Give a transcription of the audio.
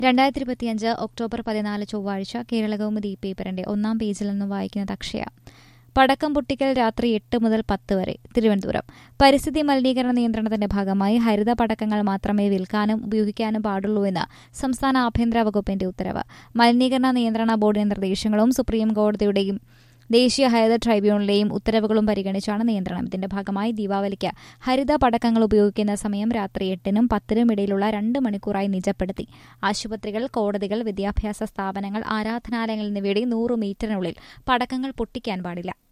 രണ്ടായിരത്തി ഇരുപത്തിയഞ്ച് ഒക്ടോബർ പതിനാല് ചൊവ്വാഴ്ച കേരളകൗമുദി പേപ്പറിന്റെ ഒന്നാം പേജിൽ നിന്ന് വായിക്കുന്നത് അക്ഷയ പടക്കം പൊട്ടിക്കൽ രാത്രി എട്ട് മുതൽ പത്ത് വരെ തിരുവനന്തപുരം പരിസ്ഥിതി മലിനീകരണ നിയന്ത്രണത്തിന്റെ ഭാഗമായി ഹരിത പടക്കങ്ങൾ മാത്രമേ വിൽക്കാനും ഉപയോഗിക്കാനും പാടുള്ളൂവെന്ന് സംസ്ഥാന ആഭ്യന്തര വകുപ്പിന്റെ ഉത്തരവ് മലിനീകരണ നിയന്ത്രണ ബോർഡിന്റെ നിർദ്ദേശങ്ങളും സുപ്രീം കോടതിയുടെയും ദേശീയ ഹരിത ട്രൈബ്യൂണലിലെയും ഉത്തരവുകളും പരിഗണിച്ചാണ് നിയന്ത്രണം ഇതിന്റെ ഭാഗമായി ദീപാവലിക്ക് ഹരിത പടക്കങ്ങൾ ഉപയോഗിക്കുന്ന സമയം രാത്രി എട്ടിനും പത്തിനും ഇടയിലുള്ള രണ്ട് മണിക്കൂറായി നിജപ്പെടുത്തി ആശുപത്രികൾ കോടതികൾ വിദ്യാഭ്യാസ സ്ഥാപനങ്ങൾ ആരാധനാലയങ്ങൾ എന്നിവയുടെ നൂറ് മീറ്ററിനുള്ളിൽ പടക്കങ്ങൾ പൊട്ടിക്കാൻ പാടില്ല